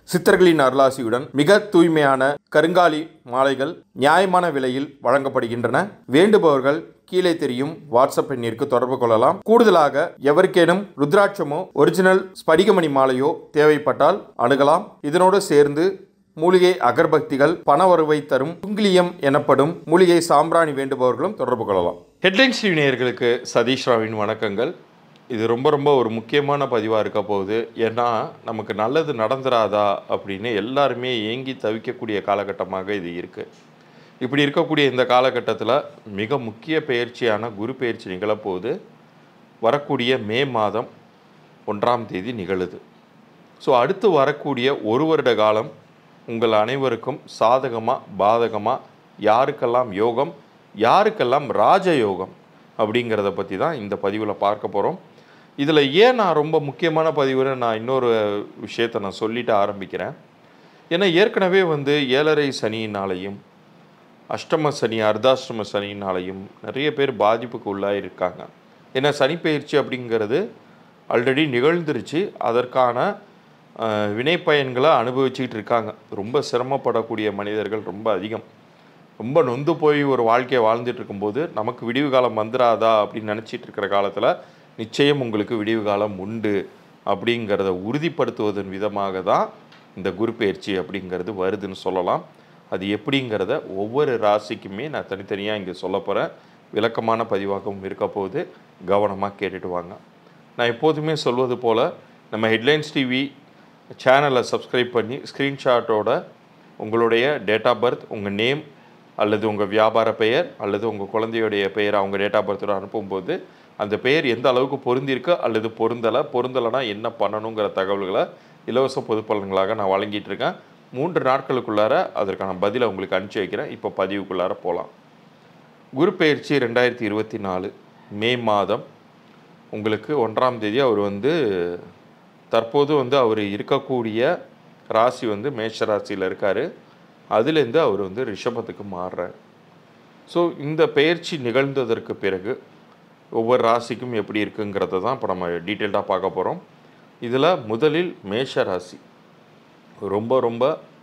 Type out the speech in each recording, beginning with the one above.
சித்தர்களின் அருளாசியுடன் மிக தூய்மையான கருங்காலி மாலைகள் நியாயமான விலையில் வழங்கப்படுகின்றன வேண்டுபவர்கள் கீழே தெரியும் வாட்ஸ்அப் எண்ணிற்கு தொடர்பு கொள்ளலாம் கூடுதலாக எவருக்கேனும் ருத்ராட்சமோ ஒரிஜினல் ஸ்படிகமணி மாலையோ தேவைப்பட்டால் அணுகலாம் இதனோடு சேர்ந்து மூலிகை அகர்பக்திகள் பண வருவை தரும் குங்கிலியம் எனப்படும் மூலிகை சாம்பிராணி வேண்டுபவர்களும் தொடர்பு கொள்ளலாம் ஹெட்லைன்ஸ் நேயர்களுக்கு சதீஷ் ராவின் வணக்கங்கள் இது ரொம்ப ரொம்ப ஒரு முக்கியமான பதிவாக இருக்க போகுது ஏன்னா நமக்கு நல்லது நடந்துராதா அப்படின்னு எல்லாருமே ஏங்கி தவிக்கக்கூடிய காலகட்டமாக இது இருக்குது இப்படி இருக்கக்கூடிய இந்த காலகட்டத்தில் மிக முக்கிய பயிற்சியான குரு பயிற்சி நிகழப்போகுது வரக்கூடிய மே மாதம் ஒன்றாம் தேதி நிகழுது ஸோ அடுத்து வரக்கூடிய ஒரு வருட காலம் உங்கள் அனைவருக்கும் சாதகமாக பாதகமாக யாருக்கெல்லாம் யோகம் யாருக்கெல்லாம் ராஜயோகம் அப்படிங்கிறத பற்றி தான் இந்த பதிவில் பார்க்க போகிறோம் இதில் ஏன் நான் ரொம்ப முக்கியமான பதிவுன்னு நான் இன்னொரு விஷயத்தை நான் சொல்லிட்டு ஆரம்பிக்கிறேன் ஏன்னா ஏற்கனவே வந்து ஏழரை சனியினாலையும் அஷ்டம சனி அர்த்தாஷ்டம சனினாலையும் நிறைய பேர் பாதிப்புக்கு உள்ளாயிருக்காங்க ஏன்னா சனி பயிற்சி அப்படிங்கிறது ஆல்ரெடி நிகழ்ந்துருச்சு அதற்கான அஹ், வினைப்பயன்களை அனுபவிச்சுக்கிட்டு இருக்காங்க ரொம்ப சிரமப்படக்கூடிய மனிதர்கள் ரொம்ப அதிகம் ரொம்ப நொந்து போய் ஒரு வாழ்க்கையை வாழ்ந்துட்டு இருக்கும்போது நமக்கு விடிவு காலம் வந்துடாதா அப்படின்னு நினச்சிட்டு இருக்கிற காலத்தில் நிச்சயம் உங்களுக்கு விடிவு காலம் உண்டு அப்படிங்கிறத உறுதிப்படுத்துவதன் விதமாக தான் இந்த குரு பயிற்சி அப்படிங்கிறது வருதுன்னு சொல்லலாம் அது எப்படிங்கிறத ஒவ்வொரு ராசிக்குமே நான் தனித்தனியாக இங்கே சொல்ல போகிறேன் விளக்கமான பதிவாகவும் இருக்க போகுது கவனமாக கேட்டுட்டு வாங்க நான் எப்போதுமே சொல்வது போல் நம்ம ஹெட்லைன்ஸ் டிவி சேனலை சப்ஸ்கிரைப் பண்ணி ஸ்க்ரீன்ஷாட்டோட உங்களுடைய டேட் ஆஃப் பர்த் உங்கள் நேம் அல்லது உங்கள் வியாபார பெயர் அல்லது உங்கள் குழந்தையுடைய பெயர் அவங்க டேட் ஆஃப் பர்த்தோட அனுப்பும்போது அந்த பெயர் எந்த அளவுக்கு பொருந்திருக்கு அல்லது பொருந்தலை பொருந்தலைனா என்ன பண்ணணுங்கிற தகவல்களை இலவச பொது பலன்களாக நான் வழங்கிட்டு இருக்கேன் மூன்று நாட்களுக்குள்ளார அதற்கான பதிலை உங்களுக்கு அனுப்பிச்சி வைக்கிறேன் இப்போ பதிவுக்குள்ளார போகலாம் குரு பெயர்ச்சி ரெண்டாயிரத்தி இருபத்தி நாலு மே மாதம் உங்களுக்கு ஒன்றாம் தேதி அவர் வந்து தற்போது வந்து அவர் இருக்கக்கூடிய ராசி வந்து மேஷ ராசியில் இருக்கார் அதுலேருந்து அவர் வந்து ரிஷபத்துக்கு மாறுறார் ஸோ இந்த பெயர்ச்சி நிகழ்ந்ததற்கு பிறகு ஒவ்வொரு ராசிக்கும் எப்படி இருக்குங்கிறத தான் இப்போ நம்ம டீட்டெயில்டாக பார்க்க போகிறோம் இதில் முதலில் மேஷ ராசி ரொம்ப ரொம்ப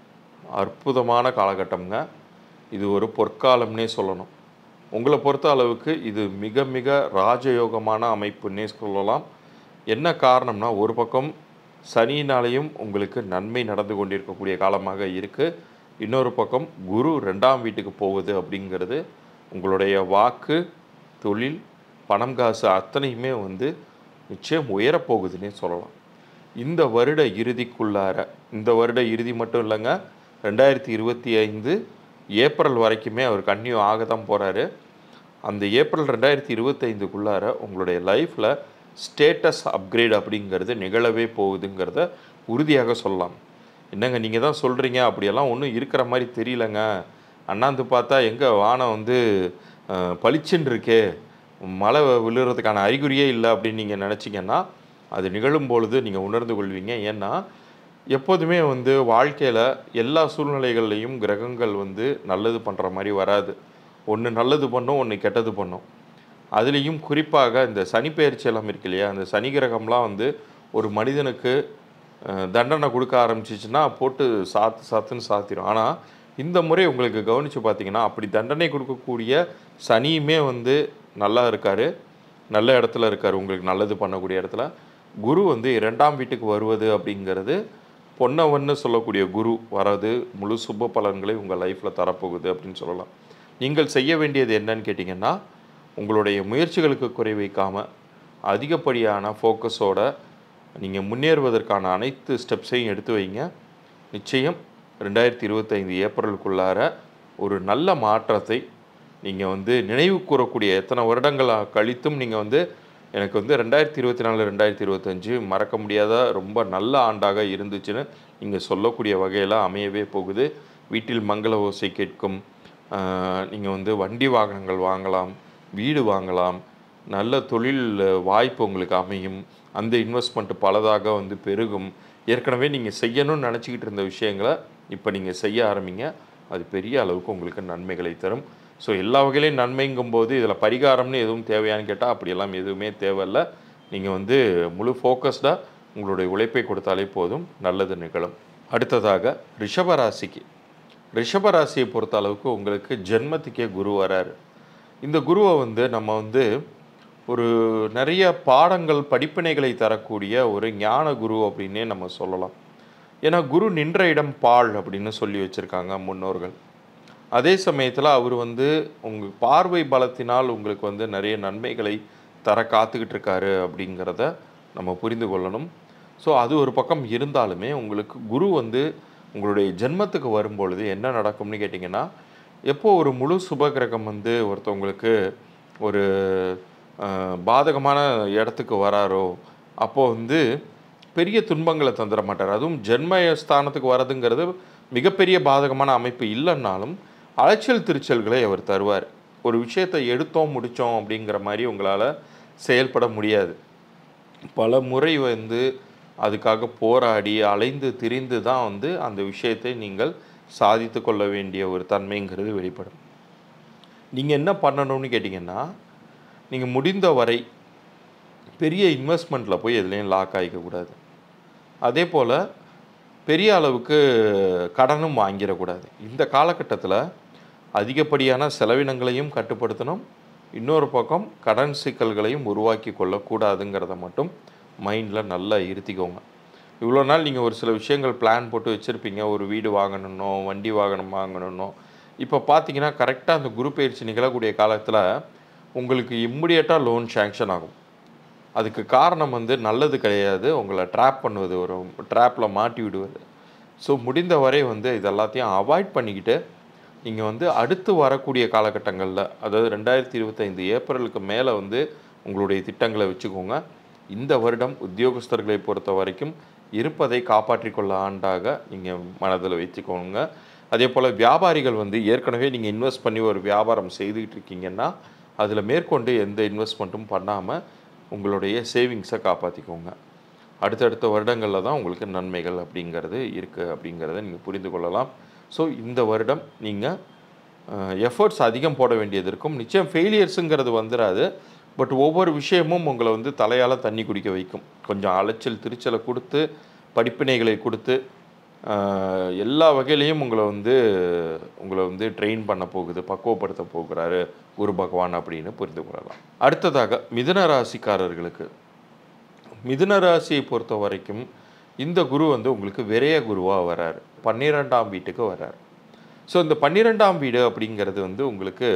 அற்புதமான காலகட்டம்ங்க இது ஒரு பொற்காலம்னே சொல்லணும் உங்களை பொறுத்த அளவுக்கு இது மிக மிக ராஜயோகமான அமைப்புன்னே சொல்லலாம் என்ன காரணம்னா ஒரு பக்கம் சனியினாலேயும் உங்களுக்கு நன்மை நடந்து கொண்டிருக்கக்கூடிய காலமாக இருக்குது இன்னொரு பக்கம் குரு ரெண்டாம் வீட்டுக்கு போகுது அப்படிங்கிறது உங்களுடைய வாக்கு தொழில் பணம் காசு அத்தனையுமே வந்து நிச்சயம் உயரப்போகுதுன்னே சொல்லலாம் இந்த வருட இறுதிக்குள்ளார இந்த வருட இறுதி மட்டும் இல்லைங்க ரெண்டாயிரத்தி இருபத்தி ஐந்து ஏப்ரல் வரைக்குமே அவர் கன்னியூ ஆக தான் போகிறாரு அந்த ஏப்ரல் ரெண்டாயிரத்தி இருபத்தைந்துக்குள்ளார உங்களுடைய லைஃப்பில் ஸ்டேட்டஸ் அப்கிரேட் அப்படிங்கிறது நிகழவே போகுதுங்கிறத உறுதியாக சொல்லலாம் என்னங்க நீங்கள் தான் சொல்கிறீங்க அப்படியெல்லாம் ஒன்றும் இருக்கிற மாதிரி தெரியலங்க அண்ணாந்து பார்த்தா எங்கே வானம் வந்து அஹ், பளிச்சுன்னு இருக்கே மழை விழுறதுக்கான அறிகுறியே இல்லை அப்படின்னு நீங்கள் நினச்சிங்கன்னா அது நிகழும் பொழுது நீங்கள் உணர்ந்து கொள்வீங்க ஏன்னா எப்போதுமே வந்து வாழ்க்கையில் எல்லா சூழ்நிலைகள்லையும் கிரகங்கள் வந்து நல்லது பண்ணுற மாதிரி வராது ஒன்று நல்லது பண்ணும் ஒன்று கெட்டது பண்ணும் அதுலேயும் குறிப்பாக இந்த சனி பெயர்ச்சி எல்லாம் இருக்கு இல்லையா அந்த சனி கிரகம்லாம் வந்து ஒரு மனிதனுக்கு அஹ், தண்டனை கொடுக்க ஆரம்பிச்சிச்சுன்னா போட்டு சாத்து சாத்துன்னு சாத்திடும் ஆனால் இந்த முறை உங்களுக்கு கவனித்து பார்த்தீங்கன்னா அப்படி தண்டனை கொடுக்கக்கூடிய சனியுமே வந்து நல்லா இருக்கார் நல்ல இடத்துல இருக்கார் உங்களுக்கு நல்லது பண்ணக்கூடிய இடத்துல குரு வந்து இரண்டாம் வீட்டுக்கு வருவது அப்படிங்கிறது பொன்னவன்னு சொல்லக்கூடிய குரு வரது முழு சுப பலன்களை உங்கள் லைஃப்பில் தரப்போகுது அப்படின்னு சொல்லலாம் நீங்கள் செய்ய வேண்டியது என்னன்னு கேட்டிங்கன்னா உங்களுடைய முயற்சிகளுக்கு குறை வைக்காமல் அதிகப்படியான ஃபோக்கஸோட நீங்கள் முன்னேறுவதற்கான அனைத்து ஸ்டெப்ஸையும் எடுத்து வைங்க நிச்சயம் ரெண்டாயிரத்தி இருபத்தைந்து ஏப்ரலுக்குள்ளார ஒரு நல்ல மாற்றத்தை நீங்கள் வந்து நினைவு கூறக்கூடிய எத்தனை வருடங்கள் கழித்தும் நீங்கள் வந்து எனக்கு வந்து ரெண்டாயிரத்தி இருபத்தி நாலு ரெண்டாயிரத்தி இருபத்தஞ்சு மறக்க முடியாத ரொம்ப நல்ல ஆண்டாக இருந்துச்சுன்னு நீங்கள் சொல்லக்கூடிய வகையில் அமையவே போகுது வீட்டில் மங்கள ஓசை கேட்கும் நீங்கள் வந்து வண்டி வாகனங்கள் வாங்கலாம் வீடு வாங்கலாம் நல்ல தொழில் வாய்ப்பு உங்களுக்கு அமையும் அந்த இன்வெஸ்ட்மெண்ட் பலதாக வந்து பெருகும் ஏற்கனவே நீங்கள் செய்யணும்னு நினச்சிக்கிட்டு இருந்த விஷயங்களை இப்போ நீங்கள் செய்ய ஆரம்பிங்க அது பெரிய அளவுக்கு உங்களுக்கு நன்மைகளை தரும் ஸோ எல்லா வகையிலையும் நன்மைங்கும்போது இதில் பரிகாரம்னு எதுவும் தேவையான்னு கேட்டால் அப்படியெல்லாம் எதுவுமே தேவையில்ல நீங்கள் வந்து முழு ஃபோக்கஸ்டாக உங்களுடைய உழைப்பை கொடுத்தாலே போதும் நல்லது நிகழும் அடுத்ததாக ரிஷபராசிக்கு ரிஷபராசியை பொறுத்த அளவுக்கு உங்களுக்கு ஜென்மத்துக்கே குரு வராரு இந்த குருவை வந்து நம்ம வந்து ஒரு நிறைய பாடங்கள் படிப்பினைகளை தரக்கூடிய ஒரு ஞான குரு அப்படின்னே நம்ம சொல்லலாம் ஏன்னா குரு நின்ற இடம் பாழ் அப்படின்னு சொல்லி வச்சுருக்காங்க முன்னோர்கள் அதே சமயத்தில் அவர் வந்து உங்கள் பார்வை பலத்தினால் உங்களுக்கு வந்து நிறைய நன்மைகளை தர காத்துக்கிட்டு இருக்காரு அப்படிங்கிறத நம்ம புரிந்து கொள்ளணும் ஸோ அது ஒரு பக்கம் இருந்தாலுமே உங்களுக்கு குரு வந்து உங்களுடைய ஜென்மத்துக்கு வரும்பொழுது என்ன நடக்கும்னு கேட்டிங்கன்னா எப்போ ஒரு முழு சுபகிரகம் வந்து ஒருத்தவங்களுக்கு ஒரு அஹ், பாதகமான இடத்துக்கு வராரோ அப்போது வந்து பெரிய துன்பங்களை தந்துட மாட்டார் அதுவும் ஜென்ம ஸ்தானத்துக்கு வர்றதுங்கிறது மிகப்பெரிய பாதகமான அமைப்பு இல்லைன்னாலும் அலைச்சல் திருச்சல்களை அவர் தருவார் ஒரு விஷயத்தை எடுத்தோம் முடித்தோம் அப்படிங்கிற மாதிரி உங்களால் செயல்பட முடியாது பல முறை வந்து அதுக்காக போராடி அலைந்து திரிந்து தான் வந்து அந்த விஷயத்தை நீங்கள் சாதித்து கொள்ள வேண்டிய ஒரு தன்மைங்கிறது வெளிப்படும் நீங்கள் என்ன பண்ணணும்னு கேட்டிங்கன்னா நீங்கள் முடிந்த வரை பெரிய இன்வெஸ்ட்மெண்ட்டில் போய் எதுலேயும் லாக் ஆகிக்கக்கூடாது அதே போல் பெரிய அளவுக்கு கடனும் வாங்கிடக்கூடாது இந்த காலகட்டத்தில் அதிகப்படியான செலவினங்களையும் கட்டுப்படுத்தணும் இன்னொரு பக்கம் கடன் சிக்கல்களையும் உருவாக்கி கொள்ளக்கூடாதுங்கிறத மட்டும் மைண்டில் நல்லா இருத்திக்கோங்க இவ்வளோ நாள் நீங்கள் ஒரு சில விஷயங்கள் பிளான் போட்டு வச்சுருப்பீங்க ஒரு வீடு வாங்கணுன்னோ வண்டி வாகனம் வாங்கணுன்னோ இப்போ பார்த்தீங்கன்னா கரெக்டாக அந்த குரு பயிற்சி நிகழக்கூடிய காலத்தில் உங்களுக்கு இம்மிடியட்டாக லோன் சேங்ஷன் ஆகும் அதுக்கு காரணம் வந்து நல்லது கிடையாது உங்களை ட்ராப் பண்ணுவது ஒரு ட்ராப்பில் மாட்டி விடுவது ஸோ முடிந்த வரை வந்து இது எல்லாத்தையும் அவாய்ட் பண்ணிக்கிட்டு நீங்கள் வந்து அடுத்து வரக்கூடிய காலகட்டங்களில் அதாவது ரெண்டாயிரத்தி இருபத்தைந்து ஏப்ரலுக்கு மேலே வந்து உங்களுடைய திட்டங்களை வச்சுக்கோங்க இந்த வருடம் உத்தியோகஸ்தர்களை பொறுத்த வரைக்கும் இருப்பதை காப்பாற்றிக் கொள்ள ஆண்டாக நீங்கள் மனதில் வச்சுக்கோங்க அதே போல் வியாபாரிகள் வந்து ஏற்கனவே நீங்கள் இன்வெஸ்ட் பண்ணி ஒரு வியாபாரம் செய்துக்கிட்டு இருக்கீங்கன்னா அதில் மேற்கொண்டு எந்த இன்வெஸ்ட்மெண்ட்டும் பண்ணாமல் உங்களுடைய சேவிங்ஸை காப்பாற்றிக்கோங்க அடுத்தடுத்த வருடங்களில் தான் உங்களுக்கு நன்மைகள் அப்படிங்கிறது இருக்குது அப்படிங்கிறத நீங்கள் புரிந்து கொள்ளலாம் ஸோ இந்த வருடம் நீங்கள் எஃபர்ட்ஸ் அதிகம் போட வேண்டியது இருக்கும் நிச்சயம் ஃபெயிலியர்ஸுங்கிறது வந்துடாது பட் ஒவ்வொரு விஷயமும் உங்களை வந்து தலையால் தண்ணி குடிக்க வைக்கும் கொஞ்சம் அலைச்சல் திருச்சலை கொடுத்து படிப்பினைகளை கொடுத்து ஆஹ், எல்லா வகையிலையும் உங்களை வந்து உங்களை வந்து ட்ரெயின் பண்ண போகுது பக்குவப்படுத்த போகிறாரு குரு பகவான் அப்படின்னு புரிந்து கொள்ளலாம் அடுத்ததாக மிதுன ராசிக்காரர்களுக்கு மிதுன ராசியை பொறுத்த வரைக்கும் இந்த குரு வந்து உங்களுக்கு விரய குருவாக வரார் பன்னிரெண்டாம் வீட்டுக்கு வரார் ஸோ இந்த பன்னிரெண்டாம் வீடு அப்படிங்கிறது வந்து உங்களுக்கு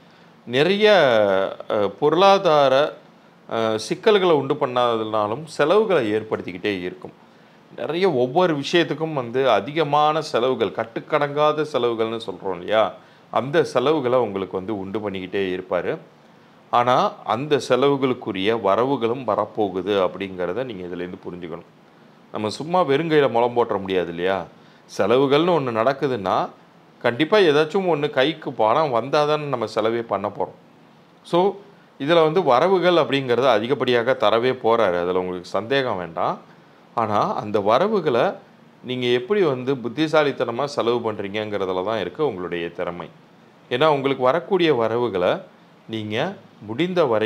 நிறைய அஹ், பொருளாதார அஹ், சிக்கல்களை உண்டு பண்ணாதனாலும் செலவுகளை ஏற்படுத்திக்கிட்டே இருக்கும் நிறைய ஒவ்வொரு விஷயத்துக்கும் வந்து அதிகமான செலவுகள் கட்டுக்கடங்காத செலவுகள்னு சொல்கிறோம் இல்லையா அந்த செலவுகளை உங்களுக்கு வந்து உண்டு பண்ணிக்கிட்டே இருப்பார் ஆனால் அந்த செலவுகளுக்குரிய வரவுகளும் வரப்போகுது அப்படிங்கிறத நீங்கள் இதுலேருந்து புரிஞ்சுக்கணும் நம்ம சும்மா வெறுங்கையில் முளம் போட்டுற முடியாது இல்லையா செலவுகள்னு ஒன்று நடக்குதுன்னா கண்டிப்பாக ஏதாச்சும் ஒன்று கைக்கு பணம் வந்தால் தானே நம்ம செலவே பண்ண போகிறோம் ஸோ இதில் வந்து வரவுகள் அப்படிங்கிறது அதிகப்படியாக தரவே போகிறாரு அதில் உங்களுக்கு சந்தேகம் வேண்டாம் ஆனால் அந்த வரவுகளை நீங்கள் எப்படி வந்து புத்திசாலித்தனமாக செலவு பண்ணுறீங்கங்கிறதுல தான் இருக்குது உங்களுடைய திறமை ஏன்னா உங்களுக்கு வரக்கூடிய வரவுகளை நீங்கள் முடிந்த வரை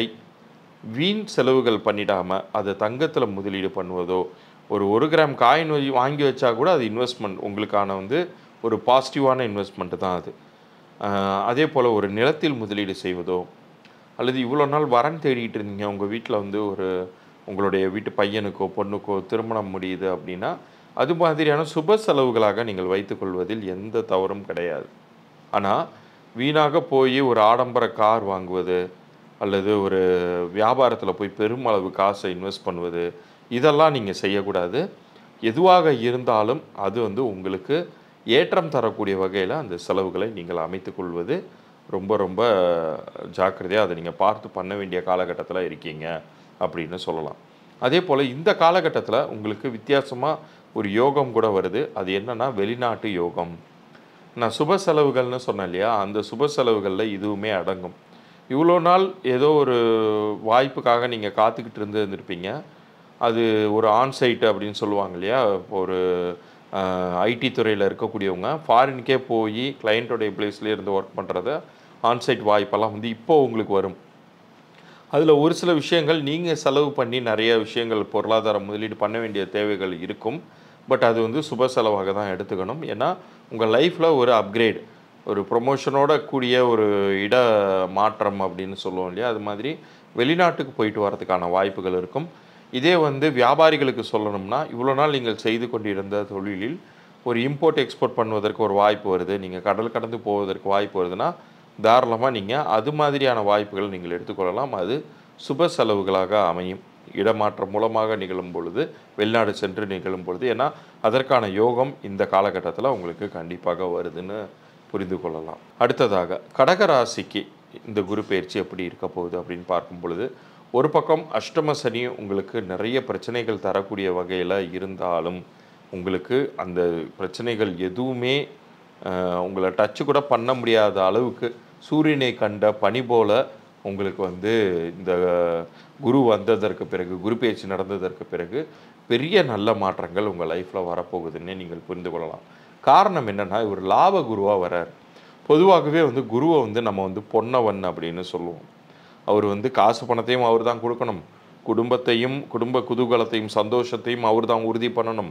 வீண் செலவுகள் பண்ணிடாமல் அதை தங்கத்தில் முதலீடு பண்ணுவதோ ஒரு ஒரு கிராம் காயின் வாங்கி வச்சா கூட அது இன்வெஸ்ட்மெண்ட் உங்களுக்கான வந்து ஒரு பாசிட்டிவான இன்வெஸ்ட்மெண்ட்டு தான் அது ஆஹ் அதே போல் ஒரு நிலத்தில் முதலீடு செய்வதோ அல்லது இவ்வளோ நாள் வரன் தேடிட்டு இருந்தீங்க உங்கள் வீட்டில் வந்து ஒரு உங்களுடைய வீட்டு பையனுக்கோ பொண்ணுக்கோ திருமணம் முடியுது அப்படின்னா அது மாதிரியான சுப செலவுகளாக நீங்கள் வைத்துக்கொள்வதில் எந்த தவறும் கிடையாது ஆனால் வீணாக போய் ஒரு ஆடம்பர கார் வாங்குவது அல்லது ஒரு வியாபாரத்தில் போய் பெருமளவு காசை இன்வெஸ்ட் பண்ணுவது இதெல்லாம் நீங்கள் செய்யக்கூடாது எதுவாக இருந்தாலும் அது வந்து உங்களுக்கு ஏற்றம் தரக்கூடிய வகையில் அந்த செலவுகளை நீங்கள் அமைத்துக்கொள்வது ரொம்ப ரொம்ப ஜாக்கிரதையாக அதை நீங்கள் பார்த்து பண்ண வேண்டிய காலகட்டத்தில் இருக்கீங்க அப்படின்னு சொல்லலாம் அதே போல் இந்த காலகட்டத்தில் உங்களுக்கு வித்தியாசமாக ஒரு யோகம் கூட வருது அது என்னன்னா வெளிநாட்டு யோகம் நான் சுப செலவுகள்னு சொன்னேன் இல்லையா அந்த சுப செலவுகளில் இதுவுமே அடங்கும் இவ்வளோ நாள் ஏதோ ஒரு வாய்ப்புக்காக நீங்கள் காத்துக்கிட்டு இருந்து இருந்திருப்பீங்க அது ஒரு ஆன்சைட் அப்படின்னு சொல்லுவாங்க இல்லையா ஒரு ஐடி துறையில் இருக்கக்கூடியவங்க ஃபாரினுக்கே போய் கிளையண்ட்டோடைய பிளேஸ்லேயே இருந்து ஒர்க் பண்ணுறத ஆன்சைட் வாய்ப்பெல்லாம் வந்து இப்போ உங்களுக்கு வரும் அதில் ஒரு சில விஷயங்கள் நீங்கள் செலவு பண்ணி நிறைய விஷயங்கள் பொருளாதார முதலீடு பண்ண வேண்டிய தேவைகள் இருக்கும் பட் அது வந்து சுப செலவாக தான் எடுத்துக்கணும் ஏன்னா உங்கள் லைஃப்பில் ஒரு அப்கிரேட் ஒரு ப்ரொமோஷனோட கூடிய ஒரு இட மாற்றம் அப்படின்னு சொல்லுவோம் இல்லையா அது மாதிரி வெளிநாட்டுக்கு போயிட்டு வரதுக்கான வாய்ப்புகள் இருக்கும் இதே வந்து வியாபாரிகளுக்கு சொல்லணும்னா இவ்வளோ நாள் நீங்கள் செய்து கொண்டிருந்த தொழிலில் ஒரு இம்போர்ட் எக்ஸ்போர்ட் பண்ணுவதற்கு ஒரு வாய்ப்பு வருது நீங்கள் கடல் கடந்து போவதற்கு வாய்ப்பு வருதுன்னா தாராளமாக நீங்கள் அது மாதிரியான வாய்ப்புகள் நீங்கள் எடுத்துக்கொள்ளலாம் அது சுப செலவுகளாக அமையும் இடமாற்றம் மூலமாக நிகழும் பொழுது வெளிநாடு சென்று நிகழும் பொழுது ஏன்னா அதற்கான யோகம் இந்த காலகட்டத்தில் உங்களுக்கு கண்டிப்பாக வருதுன்னு புரிந்து கொள்ளலாம் அடுத்ததாக கடகராசிக்கு இந்த குரு பயிற்சி எப்படி இருக்க போகுது அப்படின்னு பார்க்கும் பொழுது ஒரு பக்கம் அஷ்டம சனி உங்களுக்கு நிறைய பிரச்சனைகள் தரக்கூடிய வகையில் இருந்தாலும் உங்களுக்கு அந்த பிரச்சனைகள் எதுவுமே அஹ், உங்களை டச்சு கூட பண்ண முடியாத அளவுக்கு சூரியனை கண்ட பனி போல உங்களுக்கு வந்து இந்த குரு வந்ததற்கு பிறகு குரு பயிற்சி நடந்ததற்கு பிறகு பெரிய நல்ல மாற்றங்கள் உங்கள் லைஃப்பில் வரப்போகுதுன்னே நீங்கள் புரிந்து கொள்ளலாம் காரணம் என்னென்னா இவர் லாப குருவாக வரார் பொதுவாகவே வந்து குருவை வந்து நம்ம வந்து பொன்னவன் அப்படின்னு சொல்லுவோம் அவர் வந்து காசு பணத்தையும் அவர் தான் கொடுக்கணும் குடும்பத்தையும் குடும்ப குதூகலத்தையும் சந்தோஷத்தையும் அவர் தான் உறுதி பண்ணணும்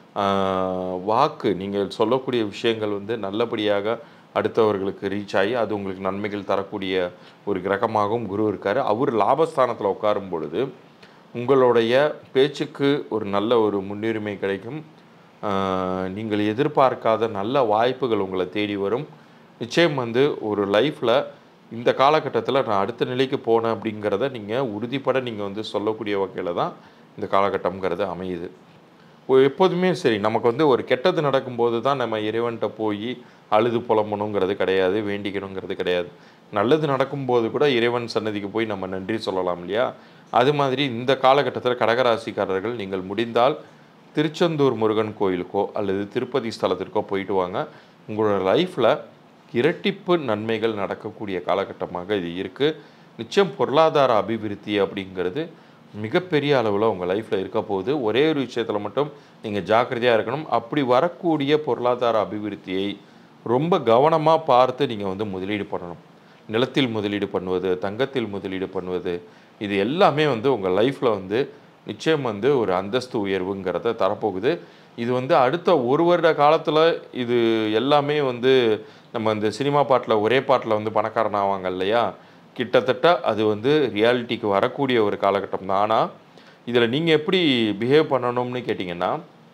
ஆஹ் வாக்கு நீங்கள் சொல்லக்கூடிய விஷயங்கள் வந்து நல்லபடியாக அடுத்தவர்களுக்கு ரீச் ஆகி அது உங்களுக்கு நன்மைகள் தரக்கூடிய ஒரு கிரகமாகவும் குரு இருக்கார் அவர் லாபஸ்தானத்தில் உட்காரும் பொழுது உங்களுடைய பேச்சுக்கு ஒரு நல்ல ஒரு முன்னுரிமை கிடைக்கும் ஆஹ் நீங்கள் எதிர்பார்க்காத நல்ல வாய்ப்புகள் உங்களை தேடி வரும் நிச்சயம் வந்து ஒரு லைஃப்பில் இந்த காலகட்டத்தில் நான் அடுத்த நிலைக்கு போனேன் அப்படிங்கிறத நீங்கள் உறுதிப்பட நீங்கள் வந்து சொல்லக்கூடிய வகையில் தான் இந்த காலகட்டம்ங்கிறது அமையுது ஒ- எப்போதுமே சரி நமக்கு வந்து ஒரு கெட்டது நடக்கும்போது தான் நம்ம இறைவன்கிட்ட போய் அழுது புலம்பணுங்கிறது கிடையாது வேண்டிக்கணுங்கிறது கிடையாது நல்லது நடக்கும்போது கூட இறைவன் சன்னதிக்கு போய் நம்ம நன்றி சொல்லலாம் இல்லையா அது மாதிரி இந்த காலகட்டத்தில் கடகராசிக்காரர்கள் நீங்கள் முடிந்தால் திருச்செந்தூர் முருகன் கோயிலுக்கோ அல்லது திருப்பதி ஸ்தலத்திற்கோ போயிட்டு வாங்க உங்களோட லைஃப்பில் இரட்டிப்பு நன்மைகள் நடக்கக்கூடிய காலகட்டமாக இது இருக்குது நிச்சயம் பொருளாதார அபிவிருத்தி அப்படிங்கிறது மிகப்பெரிய அளவில் உங்கள் லைஃப்பில் இருக்க போகுது ஒரே ஒரு விஷயத்தில் மட்டும் நீங்கள் ஜாக்கிரதையாக இருக்கணும் அப்படி வரக்கூடிய பொருளாதார அபிவிருத்தியை ரொம்ப கவனமாக பார்த்து நீங்கள் வந்து முதலீடு பண்ணணும் நிலத்தில் முதலீடு பண்ணுவது தங்கத்தில் முதலீடு பண்ணுவது இது எல்லாமே வந்து உங்கள் லைஃப்பில் வந்து நிச்சயம் வந்து ஒரு அந்தஸ்து உயர்வுங்கிறத தரப்போகுது இது வந்து அடுத்த ஒரு வருட காலத்தில் இது எல்லாமே வந்து நம்ம இந்த சினிமா பாட்டில் ஒரே பாட்டில் வந்து பணக்காரன் ஆவாங்க இல்லையா கிட்டத்தட்ட அது வந்து ரியாலிட்டிக்கு வரக்கூடிய ஒரு காலகட்டம் தான் ஆனால் இதில் நீங்கள் எப்படி பிஹேவ் பண்ணணும்னு கேட்டிங்கன்னா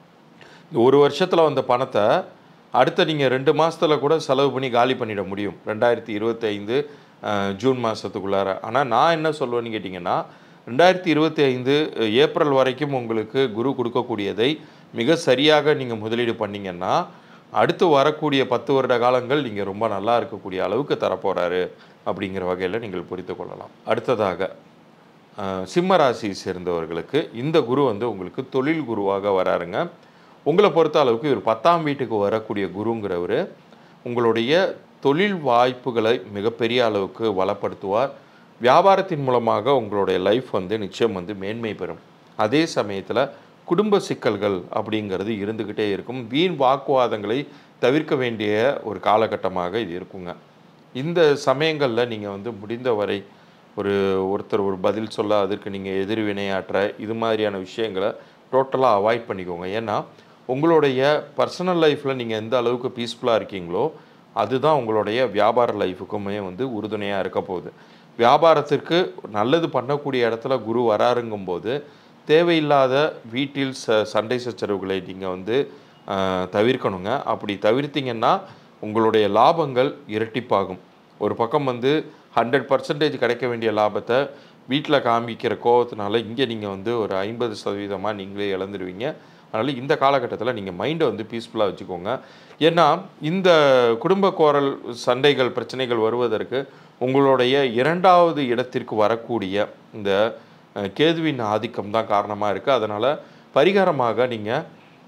இந்த ஒரு வருஷத்தில் வந்த பணத்தை அடுத்த நீங்கள் ரெண்டு மாதத்தில் கூட செலவு பண்ணி காலி பண்ணிட முடியும் ரெண்டாயிரத்தி இருபத்தைந்து ஜூன் மாதத்துக்குள்ளார ஆனால் நான் என்ன சொல்லுவேன்னு கேட்டிங்கன்னா ரெண்டாயிரத்தி இருபத்தி ஐந்து ஏப்ரல் வரைக்கும் உங்களுக்கு குரு கொடுக்கக்கூடியதை மிக சரியாக நீங்கள் முதலீடு பண்ணீங்கன்னா அடுத்து வரக்கூடிய பத்து வருட காலங்கள் நீங்கள் ரொம்ப நல்லா இருக்கக்கூடிய அளவுக்கு தரப்போகிறாரு அப்படிங்கிற வகையில் நீங்கள் புரிந்து கொள்ளலாம் அடுத்ததாக அஹ், சிம்ம ராசியை சேர்ந்தவர்களுக்கு இந்த குரு வந்து உங்களுக்கு தொழில் குருவாக வராருங்க உங்களை பொறுத்த அளவுக்கு இவர் பத்தாம் வீட்டுக்கு வரக்கூடிய குருங்கிறவர் உங்களுடைய தொழில் வாய்ப்புகளை மிகப்பெரிய அளவுக்கு வளப்படுத்துவார் வியாபாரத்தின் மூலமாக உங்களுடைய லைஃப் வந்து நிச்சயம் வந்து மேன்மை பெறும் அதே சமயத்தில் குடும்ப சிக்கல்கள் அப்படிங்கிறது இருந்துக்கிட்டே இருக்கும் வீண் வாக்குவாதங்களை தவிர்க்க வேண்டிய ஒரு காலகட்டமாக இது இருக்குங்க இந்த சமயங்களில் நீங்கள் வந்து முடிந்தவரை ஒரு ஒருத்தர் ஒரு பதில் சொல்ல அதற்கு நீங்கள் எதிர்வினையாற்ற இது மாதிரியான விஷயங்களை டோட்டலாக அவாய்ட் பண்ணிக்கோங்க ஏன்னா உங்களுடைய பர்சனல் லைஃப்பில் நீங்கள் எந்த அளவுக்கு பீஸ்ஃபுல்லாக இருக்கீங்களோ அதுதான் உங்களுடைய வியாபார லைஃபுக்குமே வந்து உறுதுணையாக இருக்க போகுது வியாபாரத்திற்கு நல்லது பண்ணக்கூடிய இடத்துல குரு வராருங்கும்போது தேவையில்லாத வீட்டில் ச சண்டை சச்சரவுகளை நீங்கள் வந்து ஆஹ், தவிர்க்கணுங்க அப்படி தவிர்த்தீங்கன்னா உங்களுடைய லாபங்கள் இரட்டிப்பாகும் ஒரு பக்கம் வந்து ஹண்ட்ரட் பர்சன்டேஜ் கிடைக்க வேண்டிய லாபத்தை வீட்டில் காமிக்கிற கோவத்தினால இங்கே நீங்கள் வந்து ஒரு ஐம்பது சதவீதமாக நீங்களே இழந்துருவீங்க அதனால் இந்த காலகட்டத்தில் நீங்கள் மைண்டை வந்து பீஸ்ஃபுல்லாக வச்சுக்கோங்க ஏன்னா இந்த குடும்ப கோரல் சண்டைகள் பிரச்சனைகள் வருவதற்கு உங்களுடைய இரண்டாவது இடத்திற்கு வரக்கூடிய இந்த அஹ், கேதுவின் ஆதிக்கம் தான் காரணமாக இருக்குது அதனால் பரிகாரமாக நீங்கள்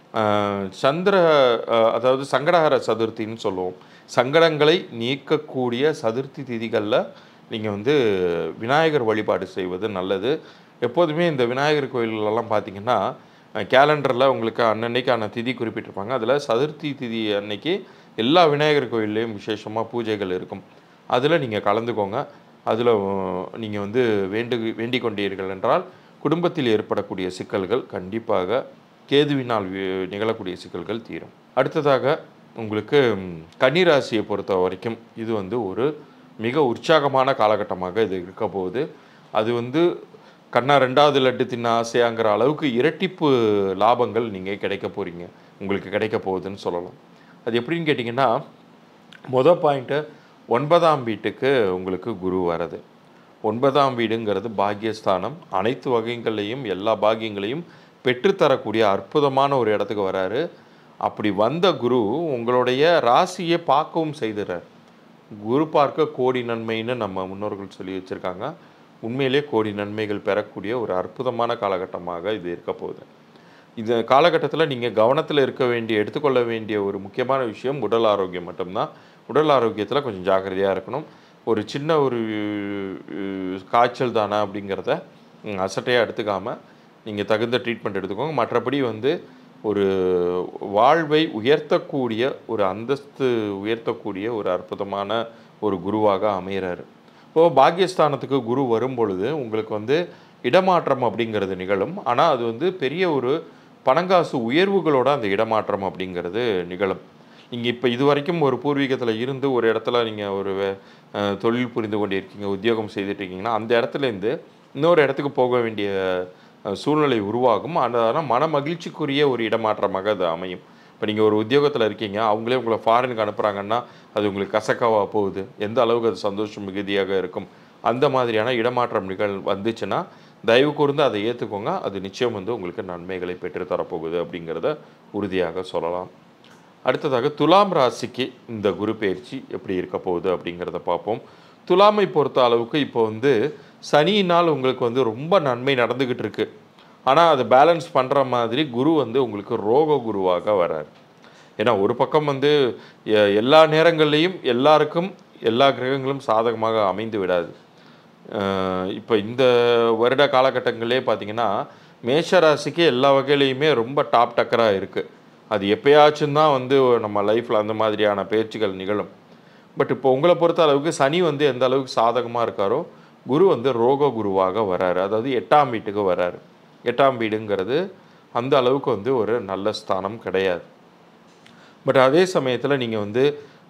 சந்திர அஹ், அதாவது சங்கடஹர சதுர்த்தின்னு சொல்லுவோம் சங்கடங்களை நீக்கக்கூடிய சதுர்த்தி திதிகளில் நீங்கள் வந்து விநாயகர் வழிபாடு செய்வது நல்லது எப்போதுமே இந்த விநாயகர் கோயில்களெல்லாம் பார்த்தீங்கன்னா கேலண்டரில் உங்களுக்கு அன்னன்னைக்கான திதி குறிப்பிட்டிருப்பாங்க அதில் சதுர்த்தி திதி அன்னைக்கு எல்லா விநாயகர் கோயில்லையும் விசேஷமாக பூஜைகள் இருக்கும் அதில் நீங்கள் கலந்துக்கோங்க அதில் நீங்கள் வந்து வேண்டு வேண்டிக் கொண்டீர்கள் என்றால் குடும்பத்தில் ஏற்படக்கூடிய சிக்கல்கள் கண்டிப்பாக கேதுவினால் வி- நிகழக்கூடிய சிக்கல்கள் தீரும் அடுத்ததாக உங்களுக்கு ம், கன்னிராசியை பொறுத்த வரைக்கும் இது வந்து ஒரு மிக உற்சாகமான காலகட்டமாக இது இருக்க போகுது அது வந்து கண்ணா ரெண்டாவது லட்டு தின்ன ஆசையாங்கிற அளவுக்கு இரட்டிப்பு லாபங்கள் நீங்கள் கிடைக்க போகிறீங்க உங்களுக்கு கிடைக்க போகுதுன்னு சொல்லலாம் அது எப்படின்னு கேட்டிங்கன்னா மொதல் பாயிண்ட்டு ஒன்பதாம் வீட்டுக்கு உங்களுக்கு குரு வரது ஒன்பதாம் வீடுங்கிறது பாக்கியஸ்தானம் அனைத்து வகைகளையும் எல்லா பாக்கியங்களையும் பெற்றுத்தரக்கூடிய அற்புதமான ஒரு இடத்துக்கு வராரு அப்படி வந்த குரு உங்களுடைய ராசியை பார்க்கவும் செய்துறார் குரு பார்க்க கோடி நன்மைன்னு நம்ம முன்னோர்கள் சொல்லி வச்சுருக்காங்க உண்மையிலே கோடி நன்மைகள் பெறக்கூடிய ஒரு அற்புதமான காலகட்டமாக இது இருக்க போகுது இந்த காலகட்டத்தில் நீங்கள் கவனத்தில் இருக்க வேண்டிய எடுத்துக்கொள்ள வேண்டிய ஒரு முக்கியமான விஷயம் உடல் ஆரோக்கியம் மட்டும்தான் உடல் ஆரோக்கியத்தில் கொஞ்சம் ஜாக்கிரதையாக இருக்கணும் ஒரு சின்ன ஒரு அஹ், காய்ச்சல் தானே அப்படிங்கிறத ம், அசட்டையாக எடுத்துக்காமல் நீங்கள் தகுந்த ட்ரீட்மெண்ட் எடுத்துக்கோங்க மற்றபடி வந்து ஒரு வாழ்வை உயர்த்தக்கூடிய ஒரு அந்தஸ்து உயர்த்தக்கூடிய ஒரு அற்புதமான ஒரு குருவாக அமைகிறாரு இப்போது பாக்கியஸ்தானத்துக்கு குரு வரும் பொழுது உங்களுக்கு வந்து இடமாற்றம் அப்படிங்கிறது நிகழும் ஆனால் அது வந்து பெரிய ஒரு பணங்காசு உயர்வுகளோட அந்த இடமாற்றம் அப்படிங்கிறது நிகழும் நீங்கள் இப்போ இது வரைக்கும் ஒரு பூர்வீகத்தில் இருந்து ஒரு இடத்துல நீங்கள் ஒரு வே- அஹ், தொழில் புரிந்து கொண்டு இருக்கீங்க உத்தியோகம் செய்துட்டு இருக்கீங்கன்னா அந்த இடத்துலேருந்து இன்னொரு இடத்துக்கு போக வேண்டிய அஹ், சூழ்நிலை உருவாகும் ஆனால் மன மகிழ்ச்சிக்குரிய ஒரு இடமாற்றமாக அது அமையும் இப்போ நீங்கள் ஒரு உத்தியோகத்தில் இருக்கீங்க அவங்களே உங்களை ஃபாரினுக்கு அனுப்புகிறாங்கன்னா அது உங்களுக்கு கசக்காவா போகுது எந்த அளவுக்கு அது சந்தோஷம் மிகுதியாக இருக்கும் அந்த மாதிரியான இடமாற்றம் நிகழ் வந்துச்சுன்னா தயவு கூர்ந்து அதை ஏற்றுக்கோங்க அது நிச்சயம் வந்து உங்களுக்கு நன்மைகளை பெற்றுத்தரப்போகுது அப்படிங்கிறத உறுதியாக சொல்லலாம் அடுத்ததாக துலாம் ராசிக்கு இந்த குரு பயிற்சி எப்படி இருக்க போகுது அப்படிங்கிறத பார்ப்போம் துலாமை பொறுத்த அளவுக்கு இப்போ வந்து சனியினால் உங்களுக்கு வந்து ரொம்ப நன்மை நடந்துக்கிட்டு இருக்கு ஆனால் அதை பேலன்ஸ் பண்ணுற மாதிரி குரு வந்து உங்களுக்கு ரோக குருவாக வரார் ஏன்னா ஒரு பக்கம் வந்து எ- எல்லா நேரங்கள்லையும் எல்லாருக்கும் எல்லா கிரகங்களும் சாதகமாக அமைந்து விடாது இப்போ இந்த வருட காலகட்டங்களே பார்த்தீங்கன்னா மேஷ ராசிக்கு எல்லா வகையிலையுமே ரொம்ப டாப் டக்கராக இருக்குது அது எப்பயாச்சும் தான் வந்து நம்ம லைஃப்பில் அந்த மாதிரியான பயிற்சிகள் நிகழும் பட் இப்போ உங்களை பொறுத்த அளவுக்கு சனி வந்து எந்த அளவுக்கு சாதகமாக இருக்காரோ குரு வந்து ரோக குருவாக வராரு அதாவது எட்டாம் வீட்டுக்கு வராரு எட்டாம் வீடுங்கிறது அந்த அளவுக்கு வந்து ஒரு நல்ல ஸ்தானம் கிடையாது பட் அதே சமயத்தில் நீங்கள் வந்து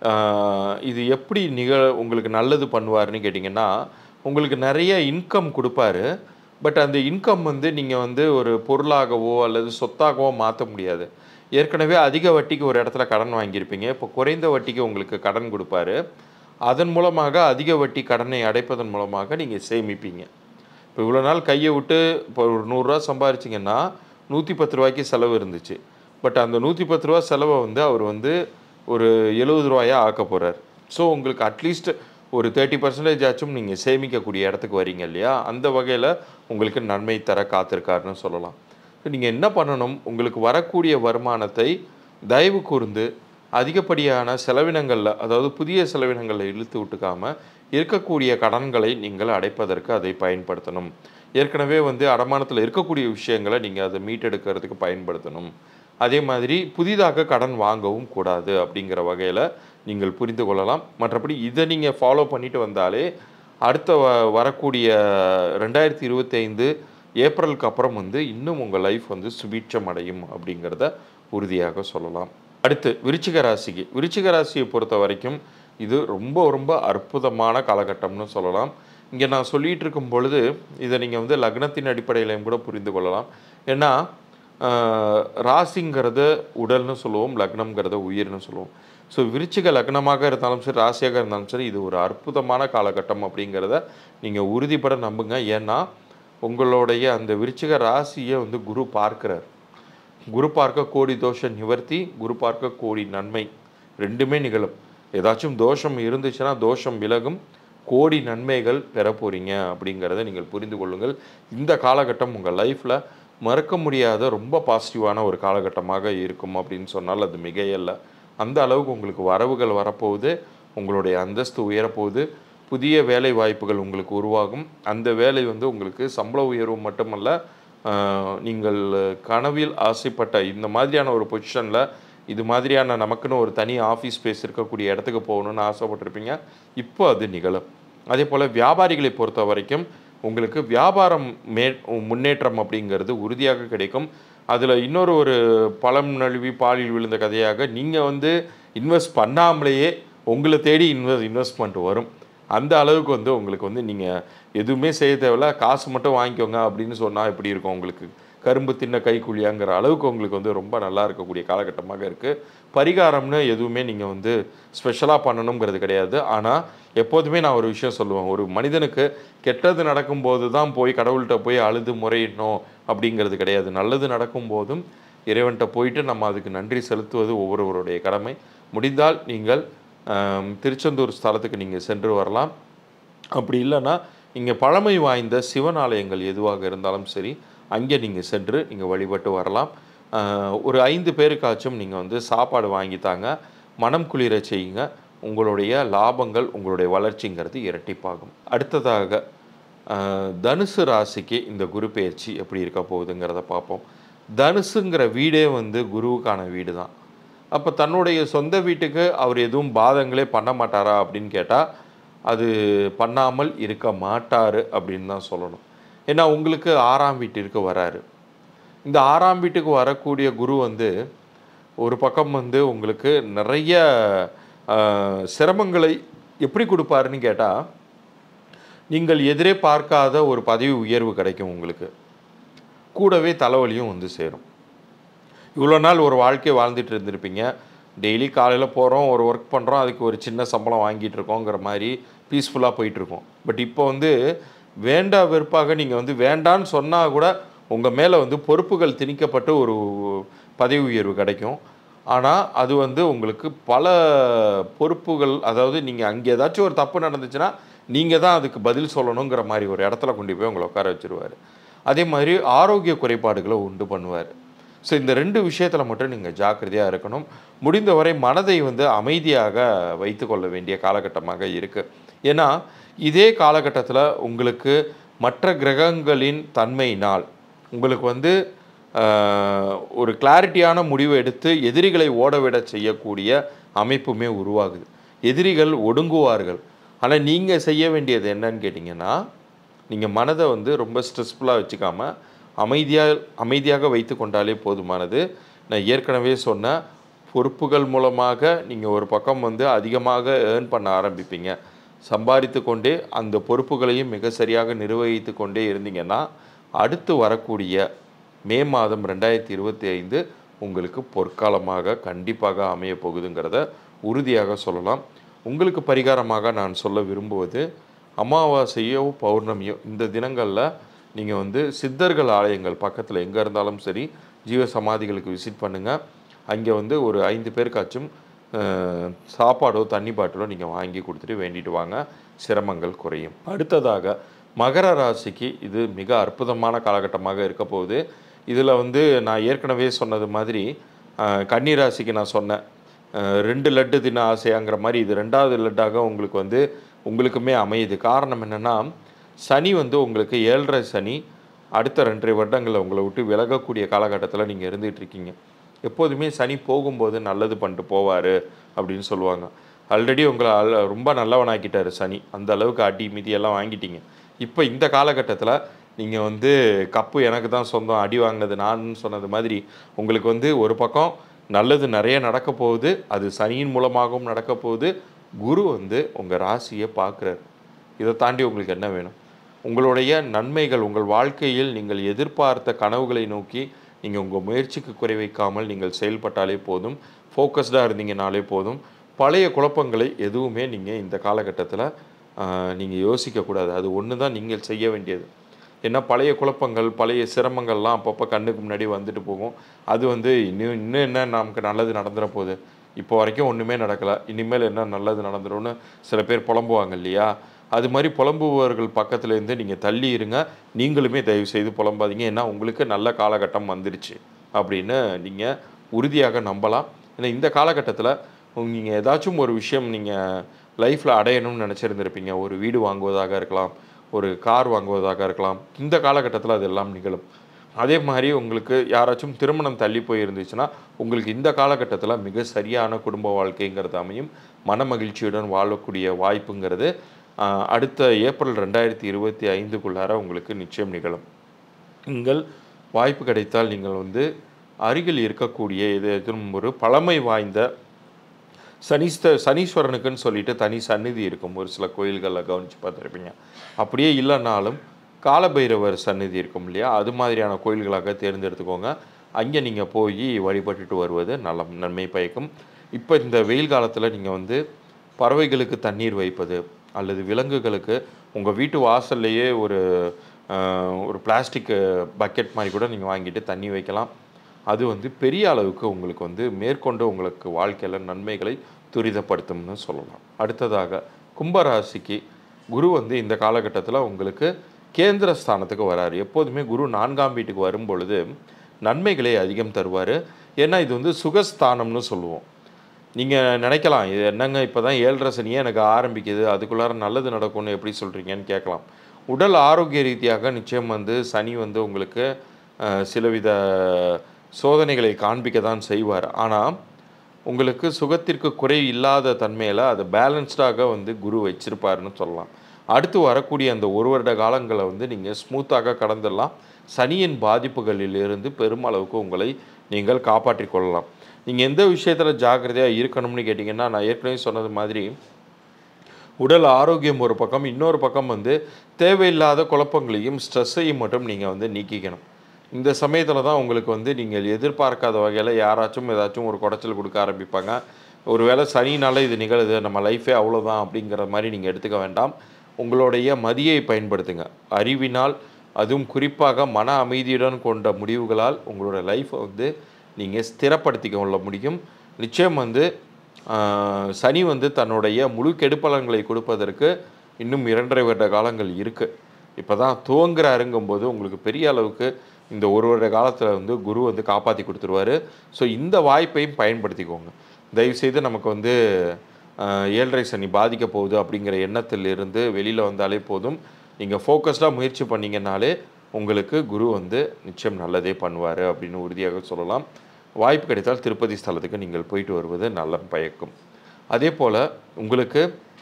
ஆஹ், இது எப்படி நிகழ உங்களுக்கு நல்லது பண்ணுவாருன்னு கேட்டிங்கன்னா உங்களுக்கு நிறைய இன்கம் கொடுப்பாரு பட் அந்த இன்கம் வந்து நீங்கள் வந்து ஒரு பொருளாகவோ அல்லது சொத்தாகவோ மாற்ற முடியாது ஏற்கனவே அதிக வட்டிக்கு ஒரு இடத்துல கடன் வாங்கியிருப்பீங்க இப்போ குறைந்த வட்டிக்கு உங்களுக்கு கடன் கொடுப்பாரு அதன் மூலமாக அதிக வட்டி கடனை அடைப்பதன் மூலமாக நீங்கள் சேமிப்பீங்க இப்போ இவ்வளோ நாள் கையை விட்டு இப்போ ஒரு நூறுரூவா சம்பாரிச்சிங்கன்னா நூற்றி பத்து ரூபாய்க்கு செலவு இருந்துச்சு பட் அந்த நூற்றி பத்து ரூபா செலவை வந்து அவர் வந்து ஒரு எழுபது ரூபாயா ஆக்க போகிறார் ஸோ உங்களுக்கு அட்லீஸ்ட் ஒரு தேர்ட்டி பர்சன்டேஜ் ஆச்சும் நீங்கள் சேமிக்கக்கூடிய இடத்துக்கு வரீங்க இல்லையா அந்த வகையில் உங்களுக்கு நன்மை தர காத்திருக்காருன்னு சொல்லலாம் நீங்கள் என்ன பண்ணணும் உங்களுக்கு வரக்கூடிய வருமானத்தை தயவு கூர்ந்து அதிகப்படியான செலவினங்களில் அதாவது புதிய செலவினங்களில் இழுத்து விட்டுக்காம இருக்கக்கூடிய கடன்களை நீங்கள் அடைப்பதற்கு அதை பயன்படுத்தணும் ஏற்கனவே வந்து அடமானத்தில் இருக்கக்கூடிய விஷயங்களை நீங்கள் அதை மீட்டெடுக்கிறதுக்கு பயன்படுத்தணும் அதே மாதிரி புதிதாக கடன் வாங்கவும் கூடாது அப்படிங்கிற வகையில் நீங்கள் புரிந்து கொள்ளலாம் மற்றபடி இதை நீங்கள் ஃபாலோ பண்ணிட்டு வந்தாலே அடுத்த வ வரக்கூடிய ரெண்டாயிரத்தி இருபத்தைந்து ஏப்ரலுக்கு அப்புறம் வந்து இன்னும் உங்கள் லைஃப் வந்து சுபீட்சம் அடையும் அப்படிங்கிறத உறுதியாக சொல்லலாம் அடுத்து விருச்சிக ராசிக்கு விருச்சிக ராசியை பொறுத்த வரைக்கும் இது ரொம்ப ரொம்ப அற்புதமான காலகட்டம்னு சொல்லலாம் இங்கே நான் சொல்லிட்டு இருக்கும் பொழுது இதை நீங்கள் வந்து லக்னத்தின் அடிப்படையிலையும் கூட புரிந்து கொள்ளலாம் ஏன்னா ஆஹ், ராசிங்கிறத உடல்னு சொல்லுவோம் லக்னம்ங்கிறத உயிர்னு சொல்லுவோம் ஸோ விருச்சிக லக்னமாக இருந்தாலும் சரி ராசியாக இருந்தாலும் சரி இது ஒரு அற்புதமான காலகட்டம் அப்படிங்கிறத நீங்கள் உறுதிப்பட நம்புங்க ஏன்னா உங்களுடைய அந்த விருச்சிக ராசியை வந்து குரு பார்க்கிறார் குரு பார்க்க கோடி தோஷ நிவர்த்தி குரு பார்க்க கோடி நன்மை ரெண்டுமே நிகழும் ஏதாச்சும் தோஷம் இருந்துச்சுன்னா தோஷம் விலகும் கோடி நன்மைகள் பெற போறீங்க அப்படிங்கிறத நீங்கள் புரிந்து கொள்ளுங்கள் இந்த காலகட்டம் உங்கள் லைஃப்பில் மறக்க முடியாத ரொம்ப பாசிட்டிவான ஒரு காலகட்டமாக இருக்கும் அப்படின்னு சொன்னால் அது மிகையல்ல அந்த அளவுக்கு உங்களுக்கு வரவுகள் வரப்போகுது உங்களுடைய அந்தஸ்து உயரப்போகுது புதிய வேலை வாய்ப்புகள் உங்களுக்கு உருவாகும் அந்த வேலை வந்து உங்களுக்கு சம்பள உயர்வு மட்டுமல்ல ஆஹ், நீங்கள் கனவில் ஆசைப்பட்ட இந்த மாதிரியான ஒரு பொசிஷனில் இது மாதிரியான நமக்குன்னு ஒரு தனி ஆஃபீஸ் ஸ்பேஸ் இருக்கக்கூடிய இடத்துக்கு போகணும்னு ஆசைப்பட்டிருப்பீங்க இப்போ அது நிகழும் அதே போல் வியாபாரிகளை பொறுத்த வரைக்கும் உங்களுக்கு வியாபாரம் மே முன்னேற்றம் அப்படிங்கிறது உறுதியாக கிடைக்கும் அதில் இன்னொரு ஒரு பழம் நழுவி பாலில் விழுந்த கதையாக நீங்கள் வந்து இன்வெஸ்ட் பண்ணாமலேயே உங்களை தேடி இன்வெஸ்ட் இன்வெஸ்ட்மெண்ட் வரும் அந்த அளவுக்கு வந்து உங்களுக்கு வந்து நீங்கள் எதுவுமே செய்ய தேவையில்ல காசு மட்டும் வாங்கிக்கோங்க அப்படின்னு சொன்னால் எப்படி இருக்கும் உங்களுக்கு கரும்பு தின்ன கைக்குழியாங்கிற அளவுக்கு உங்களுக்கு வந்து ரொம்ப நல்லா இருக்கக்கூடிய காலகட்டமாக இருக்குது பரிகாரம்னு எதுவுமே நீங்கள் வந்து ஸ்பெஷலாக பண்ணணுங்கிறது கிடையாது ஆனால் எப்போதுமே நான் ஒரு விஷயம் சொல்லுவேன் ஒரு மனிதனுக்கு கெட்டது நடக்கும்போது தான் போய் கடவுள்கிட்ட போய் அழுது முறையிடணும் அப்படிங்கிறது கிடையாது நல்லது நடக்கும்போதும் இறைவன்கிட்ட போயிட்டு நம்ம அதுக்கு நன்றி செலுத்துவது ஒவ்வொருவருடைய கடமை முடிந்தால் நீங்கள் ஆம், திருச்செந்தூர் ஸ்தலத்துக்கு நீங்கள் சென்று வரலாம் அப்படி இல்லைன்னா இங்கே பழமை வாய்ந்த சிவன் ஆலயங்கள் எதுவாக இருந்தாலும் சரி அங்கே நீங்கள் சென்று நீங்கள் வழிபட்டு வரலாம் ஆஹ், ஒரு ஐந்து பேருக்காச்சும் நீங்கள் வந்து சாப்பாடு வாங்கித்தாங்க மனம் குளிர செய்யுங்க உங்களுடைய லாபங்கள் உங்களுடைய வளர்ச்சிங்கிறது இரட்டிப்பாகும் அடுத்ததாக ஆஹ், தனுசு ராசிக்கு இந்த குரு பெயர்ச்சி எப்படி இருக்க போகுதுங்கிறத பார்ப்போம் தனுசுங்கிற வீடே வந்து குருவுக்கான வீடு தான் அப்போ தன்னுடைய சொந்த வீட்டுக்கு அவர் எதுவும் பாதங்களே பண்ண மாட்டாரா அப்படின்னு கேட்டால் அது பண்ணாமல் இருக்க மாட்டார் அப்படின்னு தான் சொல்லணும் ஏன்னா உங்களுக்கு ஆறாம் வீட்டிற்கு வராரு இந்த ஆறாம் வீட்டுக்கு வரக்கூடிய குரு வந்து ஒரு பக்கம் வந்து உங்களுக்கு நிறைய ஆஹ், சிரமங்களை எப்படி கொடுப்பாருன்னு கேட்டால் நீங்கள் எதிரே பார்க்காத ஒரு பதவி உயர்வு கிடைக்கும் உங்களுக்கு கூடவே தலைவலியும் வந்து சேரும் இவ்வளோ நாள் ஒரு வாழ்க்கை வாழ்ந்துட்டு இருந்திருப்பீங்க டெய்லி காலையில் போகிறோம் ஒரு ஒர்க் பண்ணுறோம் அதுக்கு ஒரு சின்ன சம்பளம் வாங்கிட்டு இருக்கோங்கிற மாதிரி பீஸ்ஃபுல்லாக போயிட்டுருக்கோம் பட் இப்போ வந்து வேண்டா வெறுப்பாக நீங்கள் வந்து வேண்டான்னு சொன்னால் கூட உங்கள் மேலே வந்து பொறுப்புகள் திணிக்கப்பட்டு ஒரு பதவி உயர்வு கிடைக்கும் ஆனால் அது வந்து உங்களுக்கு பல பொறுப்புகள் அதாவது நீங்கள் அங்கே ஏதாச்சும் ஒரு தப்பு நடந்துச்சுன்னா நீங்கள் தான் அதுக்கு பதில் சொல்லணுங்கிற மாதிரி ஒரு இடத்துல கொண்டு போய் உங்களை உட்கார வச்சிருவார் அதே மாதிரி ஆரோக்கிய குறைபாடுகளை உண்டு பண்ணுவார் ஸோ இந்த ரெண்டு விஷயத்தில் மட்டும் நீங்கள் ஜாக்கிரதையாக இருக்கணும் முடிந்தவரை மனதை வந்து அமைதியாக வைத்துக்கொள்ள வேண்டிய காலகட்டமாக இருக்குது ஏன்னா இதே காலகட்டத்தில் உங்களுக்கு மற்ற கிரகங்களின் தன்மையினால் உங்களுக்கு வந்து ஆஹ், ஒரு கிளாரிட்டியான முடிவு எடுத்து எதிரிகளை ஓடவிட செய்யக்கூடிய அமைப்புமே உருவாகுது எதிரிகள் ஒடுங்குவார்கள் ஆனால் நீங்கள் செய்ய வேண்டியது என்னன்னு கேட்டிங்கன்னா நீங்கள் மனதை வந்து ரொம்ப ஸ்ட்ரெஸ்ஃபுல்லாக வச்சுக்காம அமைதியாக அமைதியாக வைத்து கொண்டாலே போதுமானது நான் ஏற்கனவே சொன்ன பொறுப்புகள் மூலமாக நீங்கள் ஒரு பக்கம் வந்து அதிகமாக ஏர்ன் பண்ண ஆரம்பிப்பீங்க சம்பாதித்து கொண்டே அந்த பொறுப்புகளையும் மிக சரியாக நிர்வகித்து கொண்டே இருந்தீங்கன்னா அடுத்து வரக்கூடிய மே மாதம் ரெண்டாயிரத்தி இருபத்தி ஐந்து உங்களுக்கு பொற்காலமாக கண்டிப்பாக அமைய போகுதுங்கிறத உறுதியாக சொல்லலாம் உங்களுக்கு பரிகாரமாக நான் சொல்ல விரும்புவது அமாவாசையோ பௌர்ணமியோ இந்த தினங்களில் நீங்கள் வந்து சித்தர்கள் ஆலயங்கள் பக்கத்தில் எங்கே இருந்தாலும் சரி ஜீவ சமாதிகளுக்கு விசிட் பண்ணுங்கள் அங்கே வந்து ஒரு ஐந்து பேருக்காச்சும் அஹ், சாப்பாடோ தண்ணி பாட்டிலோ நீங்கள் வாங்கி கொடுத்துட்டு வேண்டிட்டு வாங்க சிரமங்கள் குறையும் அடுத்ததாக மகர ராசிக்கு இது மிக அற்புதமான காலகட்டமாக இருக்க போகுது இதில் வந்து நான் ஏற்கனவே சொன்னது மாதிரி அஹ், கன்னி ராசிக்கு நான் சொன்னேன் அஹ், ரெண்டு லட்டு தின ஆசையாங்கிற மாதிரி இது ரெண்டாவது லட்டாக உங்களுக்கு வந்து உங்களுக்குமே அமையுது காரணம் என்னென்னா சனி வந்து உங்களுக்கு ஏழரை சனி அடுத்த ரெண்டரை வருடங்களில் உங்களை விட்டு விலகக்கூடிய காலகட்டத்தில் நீங்கள் இருந்துகிட்டு இருக்கீங்க எப்போதுமே சனி போகும்போது நல்லது பண்ணிட்டு போவார் அப்படின்னு சொல்லுவாங்க ஆல்ரெடி உங்களை அல்- ரொம்ப நல்லவனாக்கிட்டாரு சனி அந்த அளவுக்கு அடி மிதி எல்லாம் வாங்கிட்டீங்க இப்போ இந்த காலகட்டத்தில் நீங்கள் வந்து கப்பு எனக்கு தான் சொந்தம் அடி வாங்கினது நான் சொன்னது மாதிரி உங்களுக்கு வந்து ஒரு பக்கம் நல்லது நிறைய நடக்க போகுது அது சனியின் மூலமாகவும் நடக்க போகுது குரு வந்து உங்கள் ராசியை பார்க்குறாரு இதை தாண்டி உங்களுக்கு என்ன வேணும் உங்களுடைய நன்மைகள் உங்கள் வாழ்க்கையில் நீங்கள் எதிர்பார்த்த கனவுகளை நோக்கி நீங்கள் உங்கள் முயற்சிக்கு குறை வைக்காமல் நீங்கள் செயல்பட்டாலே போதும் ஃபோக்கஸ்டாக இருந்தீங்கனாலே போதும் பழைய குழப்பங்களை எதுவுமே நீங்கள் இந்த காலகட்டத்தில் நீங்கள் யோசிக்கக்கூடாது அது ஒன்று தான் நீங்கள் செய்ய வேண்டியது ஏன்னா பழைய குழப்பங்கள் பழைய சிரமங்கள்லாம் அப்பப்போ கண்ணுக்கு முன்னாடி வந்துட்டு போகும் அது வந்து இன்னும் இன்னும் என்ன நமக்கு நல்லது நடந்துட போகுது இப்போ வரைக்கும் ஒன்றுமே நடக்கலை இனிமேல் என்ன நல்லது நடந்துரும்னு சில பேர் புலம்புவாங்க இல்லையா அது மாதிரி புலம்புபவர்கள் பக்கத்துல இருந்து நீங்கள் தள்ளி இருங்க நீங்களுமே தயவு செய்து புலம்பாதீங்க ஏன்னா உங்களுக்கு நல்ல காலகட்டம் வந்துருச்சு அப்படின்னு நீங்கள் உறுதியாக நம்பலாம் ஏன்னா இந்த காலகட்டத்தில் நீங்கள் ஏதாச்சும் ஒரு விஷயம் நீங்கள் லைஃப்பில் அடையணும்னு நினச்சிருந்திருப்பீங்க ஒரு வீடு வாங்குவதாக இருக்கலாம் ஒரு கார் வாங்குவதாக இருக்கலாம் இந்த காலகட்டத்தில் அதெல்லாம் நிகழும் அதே மாதிரி உங்களுக்கு யாராச்சும் திருமணம் தள்ளி போய் இருந்துச்சுன்னா உங்களுக்கு இந்த காலகட்டத்தில் மிக சரியான குடும்ப வாழ்க்கைங்கிறது அமையும் மன மகிழ்ச்சியுடன் வாழக்கூடிய வாய்ப்புங்கிறது ஆஹ், அடுத்த ஏப்ரல் ரெண்டாயிரத்தி இருபத்தி ஐந்துக்குள்ளார உங்களுக்கு நிச்சயம் நிகழும் நீங்கள் வாய்ப்பு கிடைத்தால் நீங்கள் வந்து அருகில் இருக்கக்கூடிய ஏதேனும் ஒரு பழமை வாய்ந்த சனீஸ்த சனீஸ்வரனுக்குன்னு சொல்லிட்டு தனி சந்நிதி இருக்கும் ஒரு சில கோயில்களில் கவனித்து பார்த்துருப்பீங்க அப்படியே இல்லைனாலும் காலபைரவர் சந்நிதி இருக்கும் இல்லையா அது மாதிரியான கோயில்களாக தேர்ந்தெடுத்துக்கோங்க அங்கே நீங்கள் போய் வழிபட்டுட்டு வருவது நல்ல நன்மை பயக்கும் இப்போ இந்த வெயில் காலத்தில் நீங்கள் வந்து பறவைகளுக்கு தண்ணீர் வைப்பது அல்லது விலங்குகளுக்கு உங்கள் வீட்டு வாசல்லையே ஒரு ஆஹ், ஒரு பிளாஸ்டிக் பக்கெட் மாதிரி கூட நீங்கள் வாங்கிட்டு தண்ணி வைக்கலாம் அது வந்து பெரிய அளவுக்கு உங்களுக்கு வந்து மேற்கொண்டு உங்களுக்கு வாழ்க்கையில் நன்மைகளை துரிதப்படுத்தும்னு சொல்லலாம் அடுத்ததாக கும்பராசிக்கு குரு வந்து இந்த காலகட்டத்தில் உங்களுக்கு கேந்திர ஸ்தானத்துக்கு வராரு எப்போதுமே குரு நான்காம் வீட்டுக்கு வரும் பொழுது நன்மைகளை அதிகம் தருவார் ஏன்னா இது வந்து சுகஸ்தானம்னு சொல்லுவோம் நீங்கள் நினைக்கலாம் இது என்னங்க இப்போ தான் ஏழரை சனியே எனக்கு ஆரம்பிக்குது அதுக்குள்ளார நல்லது நடக்கும்னு எப்படி சொல்கிறீங்கன்னு கேட்கலாம் உடல் ஆரோக்கிய ரீதியாக நிச்சயம் வந்து சனி வந்து உங்களுக்கு அஹ், சிலவித சோதனைகளை காண்பிக்க தான் செய்வார் ஆனால் உங்களுக்கு சுகத்திற்கு குறை இல்லாத தன்மையில் அதை பேலன்ஸ்டாக வந்து குரு வச்சிருப்பாருன்னு சொல்லலாம் அடுத்து வரக்கூடிய அந்த ஒரு வருட காலங்களை வந்து நீங்கள் ஸ்மூத்தாக கடந்துடலாம் சனியின் பாதிப்புகளிலிருந்து பெருமளவுக்கு உங்களை நீங்கள் காப்பாற்றிக் கொள்ளலாம் நீங்கள் எந்த விஷயத்தில் ஜாக்கிரதையாக இருக்கணும்னு கேட்டிங்கன்னா நான் ஏற்கனவே சொன்னது மாதிரி உடல் ஆரோக்கியம் ஒரு பக்கம் இன்னொரு பக்கம் வந்து தேவையில்லாத குழப்பங்களையும் ஸ்ட்ரெஸ்ஸையும் மட்டும் நீங்கள் வந்து நீக்கிக்கணும் இந்த சமயத்தில் தான் உங்களுக்கு வந்து நீங்கள் எதிர்பார்க்காத வகையில் யாராச்சும் ஏதாச்சும் ஒரு குடைச்சல் கொடுக்க ஆரம்பிப்பாங்க ஒருவேளை சனினால இது நிகழுது நம்ம லைஃபே அவ்வளோதான் அப்படிங்கிற மாதிரி நீங்கள் எடுத்துக்க வேண்டாம் உங்களுடைய மதியை பயன்படுத்துங்க அறிவினால் அதுவும் குறிப்பாக மன அமைதியுடன் கொண்ட முடிவுகளால் உங்களோட லைஃப்பை வந்து நீங்கள் ஸ்திரப்படுத்திக் கொள்ள முடியும் நிச்சயம் வந்து ஆஹ், சனி வந்து தன்னுடைய முழு கெடுப்பலன்களை கொடுப்பதற்கு இன்னும் இரண்டரை வருட காலங்கள் இருக்குது இப்போ தான் துவங்குறாருங்கும்போது உங்களுக்கு பெரிய அளவுக்கு இந்த ஒரு வருட காலத்தில் வந்து குரு வந்து காப்பாற்றி கொடுத்துருவாரு ஸோ இந்த வாய்ப்பையும் பயன்படுத்திக்கோங்க தயவுசெய்து நமக்கு வந்து ஆஹ், ஏழரை சனி பாதிக்க போகுது அப்படிங்கிற எண்ணத்தில் இருந்து வெளியில் வந்தாலே போதும் நீங்கள் ஃபோக்கஸ்டாக முயற்சி பண்ணீங்கன்னாலே உங்களுக்கு குரு வந்து நிச்சயம் நல்லதே பண்ணுவார் அப்படின்னு உறுதியாக சொல்லலாம் வாய்ப்பு கிடைத்தால் திருப்பதி ஸ்தலத்துக்கு நீங்கள் போயிட்டு வருவது நல்ல பயக்கும் அதே போல் உங்களுக்கு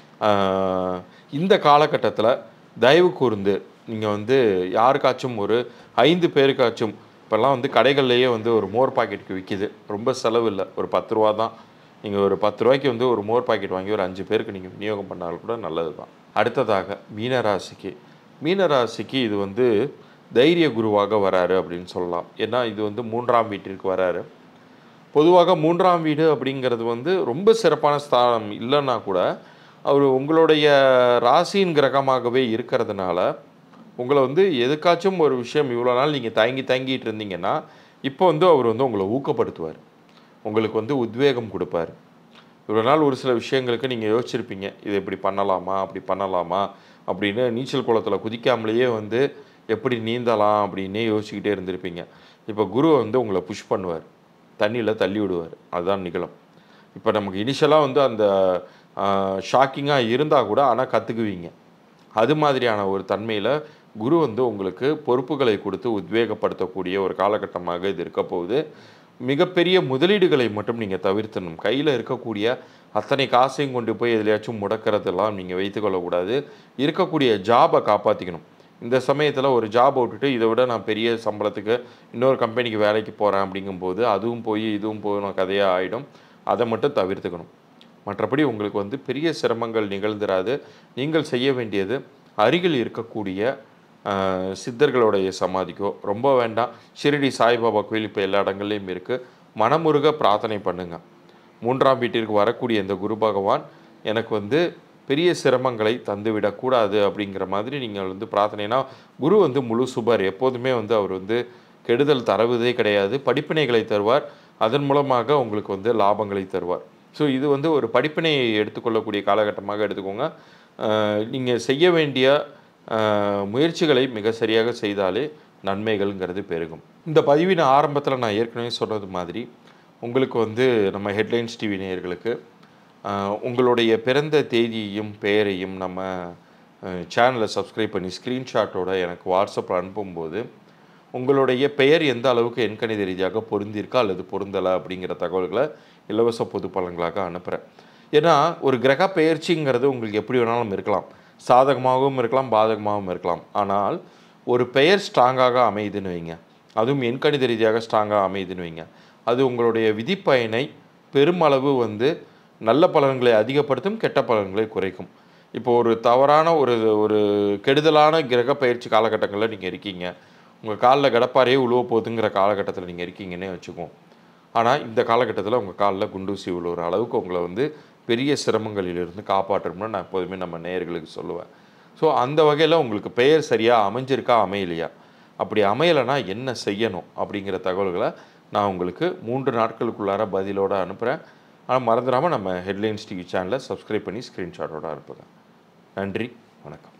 ஆஹ், இந்த காலகட்டத்தில் தயவு கூர்ந்து நீங்கள் வந்து யாருக்காச்சும் ஒரு ஐந்து பேருக்காச்சும் இப்போல்லாம் வந்து கடைகள்லேயே வந்து ஒரு மோர் பாக்கெட்டுக்கு விற்கிது ரொம்ப செலவு இல்லை ஒரு பத்து ரூபா தான் நீங்கள் ஒரு பத்து ரூபாய்க்கு வந்து ஒரு மோர் பாக்கெட் வாங்கி ஒரு அஞ்சு பேருக்கு நீங்கள் விநியோகம் பண்ணாலும் கூட நல்லது தான் அடுத்ததாக மீனராசிக்கு மீனராசிக்கு இது வந்து தைரிய குருவாக வராரு அப்படின்னு சொல்லலாம் ஏன்னா இது வந்து மூன்றாம் வீட்டிற்கு வராரு பொதுவாக மூன்றாம் வீடு அப்படிங்கிறது வந்து ரொம்ப சிறப்பான ஸ்தானம் இல்லைன்னா கூட அவர் உங்களுடைய ராசியின் கிரகமாகவே இருக்கிறதுனால உங்களை வந்து எதுக்காச்சும் ஒரு விஷயம் இவ்வளோ நாள் நீங்கள் தயங்கி தயங்கிட்டு இருந்தீங்கன்னா இப்போ வந்து அவர் வந்து உங்களை ஊக்கப்படுத்துவார் உங்களுக்கு வந்து உத்வேகம் கொடுப்பார் இவ்வளோ நாள் ஒரு சில விஷயங்களுக்கு நீங்கள் யோசிச்சிருப்பீங்க இதை இப்படி பண்ணலாமா அப்படி பண்ணலாமா அப்படின்னு நீச்சல் குளத்தில் குதிக்காமலேயே வந்து எப்படி நீந்தலாம் அப்படின்னே யோசிச்சுக்கிட்டே இருந்திருப்பீங்க இப்போ குரு வந்து உங்களை புஷ் பண்ணுவார் தண்ணியில் தள்ளி விடுவார் அதுதான் நிகழும் இப்போ நமக்கு இனிஷியலாக வந்து அந்த ஷாக்கிங்காக இருந்தால் கூட ஆனால் கற்றுக்குவீங்க அது மாதிரியான ஒரு தன்மையில் குரு வந்து உங்களுக்கு பொறுப்புகளை கொடுத்து உத்வேகப்படுத்தக்கூடிய ஒரு காலகட்டமாக இது இருக்க போகுது மிகப்பெரிய முதலீடுகளை மட்டும் நீங்கள் தவிர்த்தணும் கையில் இருக்கக்கூடிய அத்தனை காசையும் கொண்டு போய் எதுலையாச்சும் முடக்கிறதெல்லாம் நீங்கள் வைத்துக்கொள்ளக்கூடாது இருக்கக்கூடிய ஜாபை காப்பாற்றிக்கணும் இந்த சமயத்தில் ஒரு ஜாப் விட்டுட்டு இதை விட நான் பெரிய சம்பளத்துக்கு இன்னொரு கம்பெனிக்கு வேலைக்கு போகிறேன் அப்படிங்கும்போது அதுவும் போய் இதுவும் போய் கதையாக ஆகிடும் அதை மட்டும் தவிர்த்துக்கணும் மற்றபடி உங்களுக்கு வந்து பெரிய சிரமங்கள் நிகழ்ந்துராது நீங்கள் செய்ய வேண்டியது அருகில் இருக்கக்கூடிய ஆஹ், சித்தர்களுடைய சமாதிக்கோ ரொம்ப வேண்டாம் ஷிரடி சாய்பாபா கோயில் இப்போ எல்லா இடங்கள்லையும் இருக்குது மனமுருக பிரார்த்தனை பண்ணுங்க மூன்றாம் வீட்டிற்கு வரக்கூடிய இந்த குரு பகவான் எனக்கு வந்து பெரிய சிரமங்களை தந்துவிடக்கூடாது அப்படிங்கிற மாதிரி நீங்கள் வந்து பிரார்த்தனைனா குரு வந்து முழு சுபர் எப்போதுமே வந்து அவர் வந்து கெடுதல் தரவுதே கிடையாது படிப்பினைகளை தருவார் அதன் மூலமாக உங்களுக்கு வந்து லாபங்களை தருவார் ஸோ இது வந்து ஒரு படிப்பினையை எடுத்துக்கொள்ளக்கூடிய காலகட்டமாக எடுத்துக்கோங்க நீங்கள் செய்ய வேண்டிய ஆஹ், முயற்சிகளை மிக சரியாக செய்தாலே நன்மைகள்ங்கிறது பெருகும் இந்த பதிவின் ஆரம்பத்தில் நான் ஏற்கனவே சொன்னது மாதிரி உங்களுக்கு வந்து நம்ம ஹெட்லைன்ஸ் டிவி நேயர்களுக்கு ஆஹ், உங்களுடைய பிறந்த தேதியையும் பெயரையும் நம்ம சேனலை சப்ஸ்கிரைப் பண்ணி ஸ்க்ரீன்ஷாட்டோட எனக்கு வாட்ஸ்அப்பில் அனுப்பும்போது உங்களுடைய பெயர் எந்த அளவுக்கு எண்கணித ரீதியாக பொருந்திருக்கா அல்லது பொருந்தலை அப்படிங்கிற தகவல்களை இலவச பொது பலன்களாக அனுப்புகிறேன் ஏன்னா ஒரு கிரக பெயர்ச்சிங்கிறது உங்களுக்கு எப்படி வேணாலும் இருக்கலாம் சாதகமாகவும் இருக்கலாம் பாதகமாகவும் இருக்கலாம் ஆனால் ஒரு பெயர் ஸ்ட்ராங்காக அமையுதுன்னு வைங்க அதுவும் எண்கணித ரீதியாக ஸ்ட்ராங்காக அமையுதுன்னு வைங்க அது உங்களுடைய விதிப்பயனை பெருமளவு வந்து நல்ல பலன்களை அதிகப்படுத்தும் கெட்ட பலன்களை குறைக்கும் இப்போ ஒரு தவறான ஒரு ஒரு கெடுதலான கிரக பயிற்சி காலகட்டங்களில் நீங்கள் இருக்கீங்க உங்கள் காலில் கடப்பாரையே உழுவ போகுதுங்கிற காலகட்டத்தில் நீங்கள் இருக்கீங்கன்னே வச்சுக்குவோம் ஆனால் இந்த காலகட்டத்தில் உங்கள் காலில் குண்டூசி விழுவுற அளவுக்கு உங்களை வந்து பெரிய சிரமங்களிலிருந்து காப்பாற்றணும்னு நான் எப்போதுமே நம்ம நேயர்களுக்கு சொல்லுவேன் ஸோ அந்த வகையில் உங்களுக்கு பெயர் சரியாக அமைஞ்சிருக்கா அமையலையா அப்படி அமையலைன்னா என்ன செய்யணும் அப்படிங்கிற தகவல்களை நான் உங்களுக்கு மூன்று நாட்களுக்குள்ளார பதிலோடு அனுப்புகிறேன் ஆனால் மறந்துடாமல் நம்ம ஹெட்லைன்ஸ் டிவி சேனலை சப்ஸ்கிரைப் பண்ணி ஸ்க்ரீன்ஷாட்டோட அனுப்புங்க நன்றி வணக்கம்